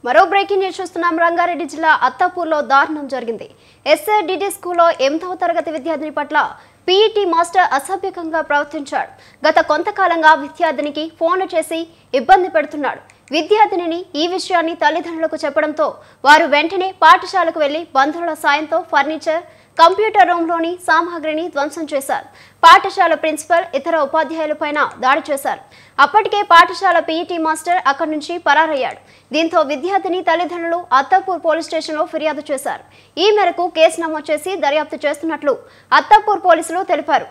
మరో breaking news చూస్తున్నాం రంగారెడ్డి జిల్లా అత్తాపూర్లో దారుణం జరిగింది ఎస్ఆర్డిడి స్కూల్లో ఎనిమిదవ తరగతి విద్యార్థిని పట్ల పీఈటీ మాస్టర్ అసభ్యకంగా ప్రవర్తించాడు గత కొంతకాలంగా విద్యార్థినికి ఫోన్లు చేసి ఇబ్బంది పెడుతున్నాడు విద్యార్థినిని ఈ విషయాన్ని తల్లిదండ్రులకు చెప్పడంతో వారు వెంటనే పాఠశాలకు వెళ్లి బంధువుల సాయంతో ఫర్నిచర్ కంప్యూటర్ రూమ్లోని సామాగ్రిని ధ్వంసం చేశారు పాఠశాల ప్రిన్సిపల్ ఇతర ఉపాధ్యాయులపైన దాడి చేశారు అప్పటికే పాఠశాల పీఈటీ మాస్టర్ అక్కడి నుంచి పరారయ్యాడు దీంతో విద్యార్థిని తల్లిదండ్రులు అత్తాపూర్ పోలీస్ స్టేషన్లో ఫిర్యాదు చేశారు ఈ మేరకు కేసు నమోదు చేసి దర్యాప్తు చేస్తున్నట్లు అత్తాపూర్ పోలీసులు తెలిపారు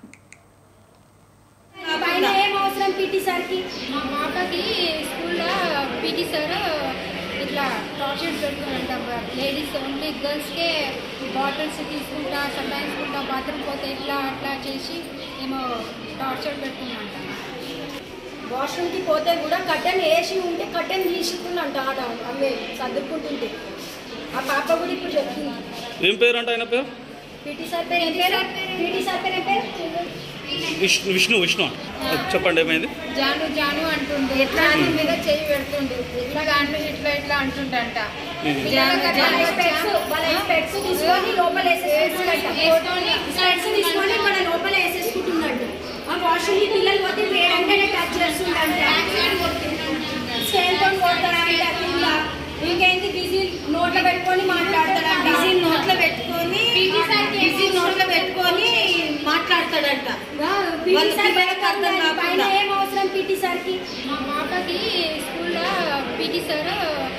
పైన ఏం అవసరం పీటీ సార్కి మా పాపకి స్కూల్లో పీటీ సార్ ఇట్లా టార్చర్ పెడుతుందంట లేడీస్ ఓన్లీ గర్ల్స్కే బాటిల్స్ తీసుకుంటా సంపాదించుకుంటా బాత్రూమ్ పోతే ఇట్లా అట్లా చేసి ఏమో టార్చర్ పెడుతుందంట వాష్రూమ్కి పోతే కూడా కట్టెన్ వేసి ఉంటే కట్టెన్ తీసుకుందంట ఆడ అవే సర్దుకుంటుంటే ఆ పాప కూడా ఇప్పుడు చెప్తుంది ఏం పేరు అంట ఆయన పేరు పీటీ సార్ పేరు ఏం పేరు పీటీ సార్ పేరు ఏం పేరు విష్ణు విష్ణు విష్ణు చెప్పండి ఏమైంది జాను జాను అంటుండే ఎట్లా అని మీద చేయి పెడుతుండే ఇట్లా అంటు ఇట్లా ఇట్లా అంటుండంట పిల్లలకి అట్లా వాళ్ళ స్పెక్స్ వాళ్ళ స్పెక్స్ తీసుకొని లోపల వేసేసుకుంటుందంట వేసుకొని స్పెక్స్ తీసుకొని మన లోపల వేసేసుకుంటుందంట ఆ వాష్రూమ్కి పిల్లలు పోతే వేడంటేనే టచ్ చేస్తుందంట స్కేల్తో కొడతాడంట కింద ఇంకేంటి బిజీ నోట్లో పెట్టుకొని మాట్లాడతాడంట బిజీ నోట్లో పెట్టుకొని పీటీ సార్కి బిజీ నోట్లో పెట్టుకొని మాట్లాడతాడంట పీటీ వాళ్ళ సార్ పిల్లలకు అర్థం పైన కాకుండా. ఏం అవసరం పీటీ సార్కి మా పాపకి స్కూల్లో పీటీ సార్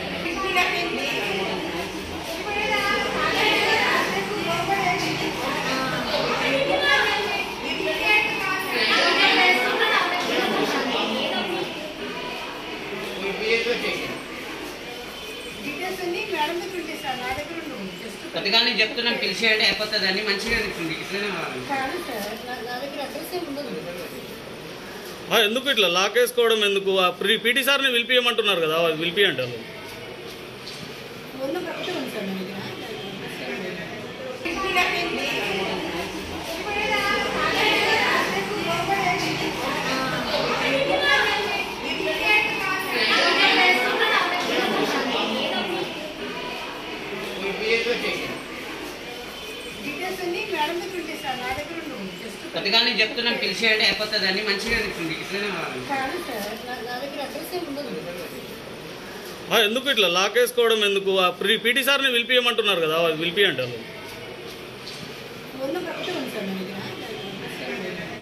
కొద్దిగా నేను చెప్తున్నాను పిలిచేయండి అయిపోతుందని మంచిగా చెప్తుంది ఇట్లనే కావాలి ఆ, ఎందుకు ఇట్లా లాక్ వేసుకోవడం ఎందుకు ఆ ప్రీ- పీటీ సార్ని పిలిపియమంటున్నారు కదా పిలిపియండి వాళ్ళు కొద్దిగా నేను చెప్తున్నాను పిలిచేయండి అయిపోతుందని మంచిగా చెప్తుంది ఇట్లనే కావాలి ఆ, ఎందుకు ఇట్లా లాక్ వేసుకోవడం ఎందుకు ఆ ప్రీ- పీటీ సార్ని పిలిపియమంటున్నారు కదా పిలిపియండి వాళ్ళు